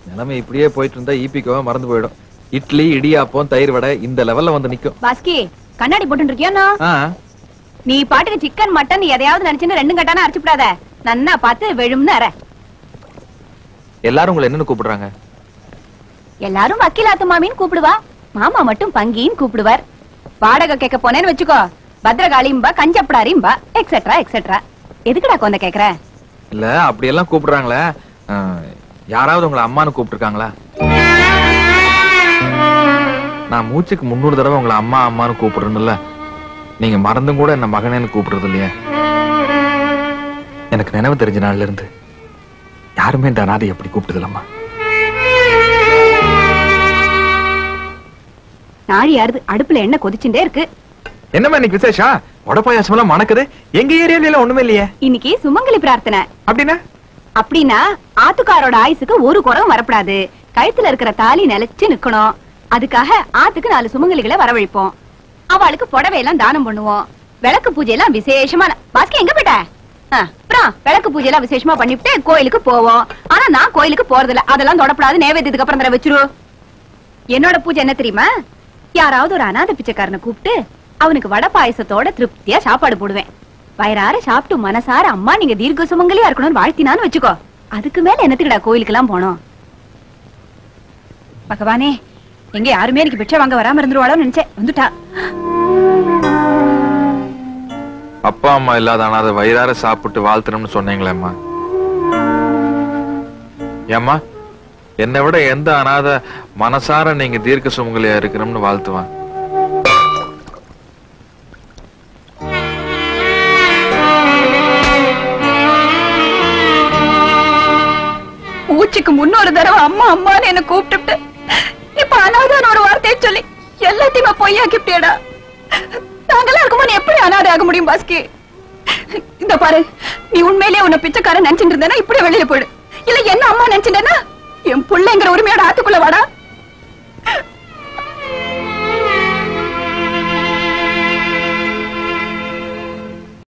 நிலைமை இப்படியே போயிட்டு இருந்தா ஈபிக்கோவா மறந்து போயிடும் இட்லி இடியாப்பம் தயிர் வடை இந்த லெவல்ல வந்து நிக்கும் பாஸ்கி கண்ணாடி போட்டு இருக்கியா ஆ, நீ பாட்டுக்கு சிக்கன் மட்டன் எதையாவது நினைச்சுன்னு ரெண்டும் கட்டான அரைச்சுப்படாத நன்னா பார்த்து வெழும்னு அரை எல்லாரும் உங்களை என்னன்னு கூப்பிடுறாங்க எல்லாரும் வக்கீலாத்து மாமின்னு கூப்பிடுவா மாமா மட்டும் பங்கின்னு கூப்பிடுவார் வாடகை கேட்க போனேன்னு வச்சுக்கோ பத்ரகாளிம்பா கஞ்சப்படாரிம்பா எக்ஸெட்ரா எக்ஸெட்ரா எதுக்குடா கொந்த கேக்குற இல்ல அப்படியெல்லாம் கூப்பிடுறாங்களே ஆ, யாராவது உங்களை அம்மான்னு கூப்பிட்டுருக்காங்களா நான் மூச்சுக்கு முன்னூறு தடவை உங்களை அம்மா அம்மான்னு கூப்பிடுறேன்ல நீங்க மறந்தும் கூட என்ன மகனேன்னு கூப்பிடுறது இல்லையே எனக்கு நினைவு தெரிஞ்ச நாள்ல இருந்து யாருமே இந்த அனாதை எப்படி கூப்பிட்டதில்லம்மா நாழி யாருது அடுப்புல எண்ணெய் கொதிச்சுட்டே இருக்கு என்னம்மா இன்னைக்கு விசேஷம் உடப்பாயாசம் எல்லாம் மணக்குது எங்க ஏரியால எல்லாம் ஒண்ணுமே இல்லையே இன்னைக்கு சுமங்கலி பிரார்த்தனை அப்படின்னா அப்படின்னா ஆத்துக்காரோட ஆயுசுக்கு ஒரு குறவும் வரப்படாது கழுத்துல இருக்கிற தாலி நிலைச்சு நிக்கணும் அதுக்காக ஆத்துக்கு நாலு சுமங்கலிகளை வரவழைப்போம் அவளுக்கு புடவை எல்லாம் தானம் பண்ணுவோம் விளக்கு பூஜை எல்லாம் விசேஷமா பாஸ்கி எங்க போயிட்ட ஆ, அப்புறம் விளக்கு பூஜை எல்லாம் விசேஷமா பண்ணிவிட்டு கோயிலுக்கு போவோம் ஆனா நான் கோயிலுக்கு போறதில்ல அதெல்லாம் தொடப்படாது நேவேத்தியத்துக்கு அப்புறம் தர வச்சிரு என்னோட பூஜை என்ன தெரியுமா யாராவது ஒரு அநாத பிச்சைக்காரனை கூப்பிட்டு அவனுக்கு வடை பாயசத்தோட திருப்தியா சாப்பாடு போடுவேன் வயிறார சாப்பிட்டு மனசார அம்மா நீங்க தீர்க்க சுமங்கலியா இருக்கணும்னு வாழ்த்தினான்னு வச்சுக்கோ அதுக்கு மேல என்னத்துக்குடா கோயிலுக்கு எல்லாம் போனோம் பகவானே எங்க யாருமே எனக்கு பிச்சை வாங்க வராம இருந்துருவாளோன்னு நினைச்சேன் வந்துட்டா அப்பா அம்மா இல்லாத அனாதை வயிறார சாப்பிட்டு வாழ்த்தணும்னு சொன்னீங்களேம்மா ஏம்மா என்னை விட எந்த அனாத மனசார நீங்க தீர்க்க சுமங்கலியா இருக்கணும்னு வாழ்த்துவான் மூச்சுக்கு முன்னொரு தடவை அம்மா அம்மான்னு என்ன கூப்பிட்டு இப்ப அனாதான ஒரு வார்த்தையை சொல்லி எல்லாத்தையுமே பொய்யாக்கிட்டேடா நாங்கெல்லாம் இருக்கும்போது எப்படி அனாதை ஆக முடியும் பாஸ்கி இந்த பாரு நீ உண்மையிலேயே உன்னை பிச்சைக்காரன் நினைச்சிட்டு இருந்தேன்னா இப்படி வெளியில போயிடு இல்ல என்ன அம்மா நினைச்சிட்டேன்னா என் புள்ளைங்கிற உரிமையோட ஆத்துக்குள்ள வாடா